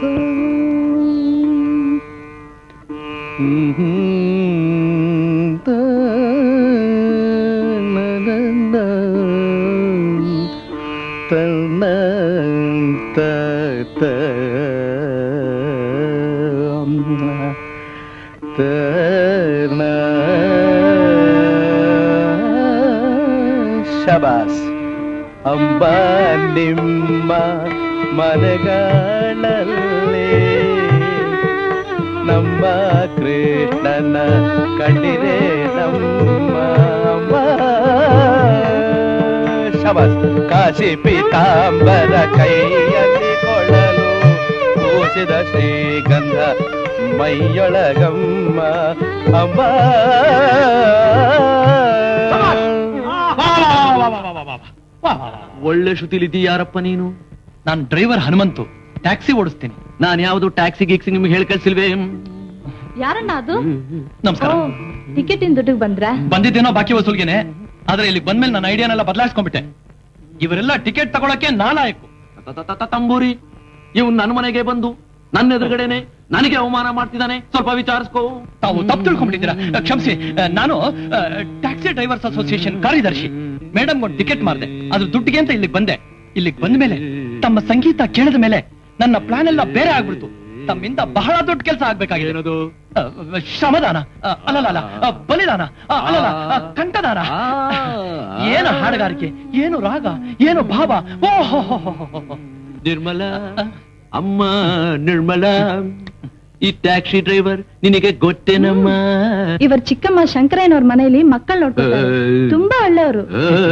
ಶಬಾಸ್ ಅಂಬ ನಿಮ್ಮ ಮನೆಗಳಲ್ಲಿ ನಮ್ಮ ಕೃಷ್ಣನ ಕಂಡಿರೆ ನಮ್ಮ ಅಮ್ಮ. ಶಬಾಸ್ ಕಾಶಿ ಪೀತಾಂಬರ ಕೈಯಲ್ಲಿ ಕೊಳಲು ಕೂಸಿದ ಶ್ರೀಗಂಧ ಮೈಯೊಳಗಮ್ಮ ಅಮ್ಮ ಒಳ್ಳೆ ಶ್ರುತಿಲಿದ್ದೀ ಯಾರಪ್ಪ ನೀನು ನಾನು ಡ್ರೈವರ್ ಹನುಮಂತು ಟ್ಯಾಕ್ಸಿ ಓಡಿಸ್ತೀನಿ ನಾನು ಯಾವ್ದು ಟ್ಯಾಕ್ಸಿ ಗೀಕ್ಸಿ ನಿಮ್ಗೆ ಹೇಳಿ ಕಳ್ಸಿಲ್ವೇ ಯಾರಣ್ಣ ಅದು ನಮಸ್ಕಾರ ಟಿಕೆಟ್ ಇನ್ ದುಡ್ಡಿಗೆ ಬಂದ್ರ ಬಂದಿದ್ದೇನೋ ಬಾಕಿ ವಸೂಲ್ಗೆನೆ ಆದ್ರೆ ಇಲ್ಲಿ ಬಂದ್ಮೇಲೆ ನನ್ನ ಐಡಿಯಾನೆಲ್ಲ ಬದಲಾಯಿಸ್ಕೊಂಡ್ಬಿಟ್ಟೆ ಇವರೆಲ್ಲ ಟಿಕೆಟ್ ತಗೊಳಕ್ಕೆ ನಾಲಾಯಕು ತಂಬೂರಿ ಇವ್ನು ನನ್ನ ಮನೆಗೆ ಬಂದು ನನ್ನ ಎದುರುಗಡೆನೆ ನನಗೆ ಅವಮಾನ ಮಾಡ್ತಿದ್ದಾನೆ ಸ್ವಲ್ಪ ವಿಚಾರಿಸ್ಕೋ ತಾವು ತಪ್ಪು ತಿಳ್ಕೊಂಡ್ಬಿಟ್ಟಿದ್ದೀರಾ ಅಹ್, ಕ್ಷಮಿಸಿ ಅಹ್, ನಾನು ಟ್ಯಾಕ್ಸಿ ಡ್ರೈವರ್ಸ್ ಅಸೋಸಿಯೇಷನ್ ಕಾರ್ಯದರ್ಶಿ ಮೇಡಮ್ ಒಂದು ಟಿಕೆಟ್ ಮಾಡಿದೆ ಅದ್ರ ದುಡ್ಡಿಗೆ ಅಂತ ಇಲ್ಲಿಗೆ ಬಂದೆ ಇಲ್ಲಿಗೆ ಬಂದ ಮೇಲೆ ತಮ್ಮ ಸಂಗೀತ ಕೇಳಿದ ಮೇಲೆ ನನ್ನ ಪ್ಲಾನ್ ಎಲ್ಲ ಬೇರೆ ಆಗ್ಬಿಡ್ತು ತಮ್ಮಿಂದ ಬಹಳ ದೊಡ್ಡ ಕೆಲಸ ಆಗ್ಬೇಕಾಗಿದೆ ಏನದು ಅಹ್, ಶ್ರಮದಾನ ಅಹ್, ಅಲ್ಲಲ್ಲ ಅಹ್, ಬಲಿದಾನ ಅಹ್, ಅಲ್ಲಲ್ಲ ಅಹ್, ಕಂಠದಾನ ಏನು ಹಾಡುಗಾರಿಕೆ ಏನು ರಾಗ ಏನು ಭಾವ ಓಹೋ ನಿರ್ಮಲ ಅಮ್ಮ ನಿರ್ಮಲ ಈ ಟ್ಯಾಕ್ಸಿ ಡ್ರೈವರ್ ನಿನಗೆ ಗೊತ್ತೇನಮ್ಮ ಇವ್ರ ಚಿಕ್ಕಮ್ಮ ಶಂಕರಯ್ಯನವ್ರ ಮನೆಯಲ್ಲಿ ಮಕ್ಕಳು ನೋಡ್ಕೊತಾರೆ ಏ. ತುಂಬಾ ಒಳ್ಳೆಯವರು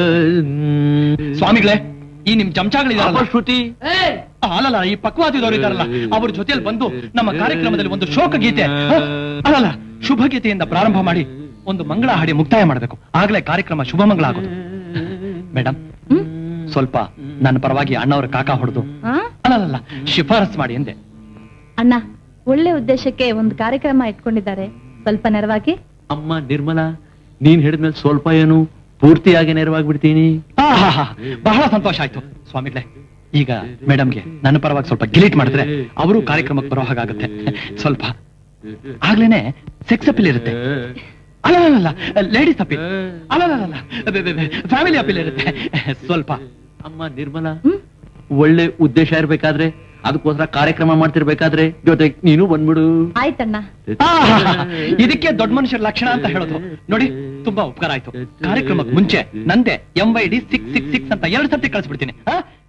ಸ್ವಾಮಿಗಳೇ ಈ ನಿಮ್ ಚಮಚಾಗಳಿದಾರಲ್ಲ ಶ್ರುತಿ ಆ, ಅಲ್ಲಲ್ಲ ಈ ಪಕ್ವಾದಿದವರು ಇದ್ದಾರಲ್ಲ ಅವ್ರ ಜೊತೆಯಲ್ಲಿ ಬಂದು ನಮ್ಮ ಕಾರ್ಯಕ್ರಮದಲ್ಲಿ ಒಂದು ಶೋಕ ಗೀತೆ ಹ? ಅಲ್ಲಲ್ಲ ಶುಭ ಗೀತೆಯಿಂದ ಪ್ರಾರಂಭ ಮಾಡಿ ಒಂದು ಮಂಗಳ ಹಾಡಿ ಮುಕ್ತಾಯ ಮಾಡಬೇಕು ಆಗ್ಲೇ ಕಾರ್ಯಕ್ರಮ ಶುಭ ಮಂಗಳ ಆಗೋದು ಮೇಡಮ್ ಹ್ಮ್? ಸ್ವಲ್ಪ ನನ್ನ ಪರವಾಗಿ ಅಣ್ಣವ್ರ ಕಾಕ ಹೊಡೆದು ಆ? ಅಲ್ಲಲ್ಲ ಶಿಫಾರಸ್ ಮಾಡಿ ಎಂದೆ ಅಣ್ಣ ಒಳ್ಳೆ ಉದ್ದೇಶಕ್ಕೆ ಒಂದು ಕಾರ್ಯಕ್ರಮ ಇಟ್ಕೊಂಡಿದ್ದಾರೆ ಸ್ವಲ್ಪ ನೆರವಾಗಿ ಅಮ್ಮ ನಿರ್ಮಲ ನೀನ್ ಹಿಡಿದ್ಮೇಲೆ ಸ್ವಲ್ಪ ಏನು ಪೂರ್ತಿಯಾಗಿ ನೆರವಾಗ್ಬಿಡ್ತೀನಿ ಆಹಾಹಾ, ಬಹಳ ಸಂತೋಷ ಆಯ್ತು ಸ್ವಾಮಿಗಳೇ ಈಗ ಮೇಡಮ್ಗೆ ನನ್ನ ಪರವಾಗಿ ಸ್ವಲ್ಪ ಗಿಲೀಟ್ ಮಾಡಿದ್ರೆ ಅವರು ಕಾರ್ಯಕ್ರಮಕ್ಕೆ ಬರೋ ಹಾಗಾಗುತ್ತೆ ಸ್ವಲ್ಪ ಆಗ್ಲೇನೆ ಸೆಕ್ಸ್ ಅಪಿಲ್ ಇರುತ್ತೆ ಅಲ್ಲ ಲೇಡೀಸ್ ಅಪಿಲ್ ಅಲ್ಲ ಫ್ಯಾಮಿಲಿ ಅಪಿಲ್ ಇರುತ್ತೆ ಸ್ವಲ್ಪ ಅಮ್ಮ ನಿರ್ಮಲ ಹ್ಮ್ ಒಳ್ಳೆ ಉದ್ದೇಶ ಇರ್ಬೇಕಾದ್ರೆ ಅದಕ್ಕೋಸ್ಕರ ಕಾರ್ಯಕ್ರಮ ಮಾಡ್ತಿರ್ಬೇಕಾದ್ರೆ ಜೊತೆಗೆ ನೀನು ಬಂದ್ಬಿಡು ಆಯ್ತಣ್ಣ ಆಹಾಹಾ, ಇದಕ್ಕೆ ದೊಡ್ಡ ಮನುಷ್ಯರ ಲಕ್ಷಣ ಅಂತ ಹೇಳೋದು ನೋಡಿ ತುಂಬಾ ಉಪಕಾರ ಆಯ್ತು ಕಾರ್ಯಕ್ರಮಕ್ಕೆ ಮುಂಚೆ ನಂದೆ M Y D six six six ಅಂತ ಎರಡು ಸರ್ತಿ ಕಳಿಸ್ಬಿಡ್ತೀನಿ ಆ?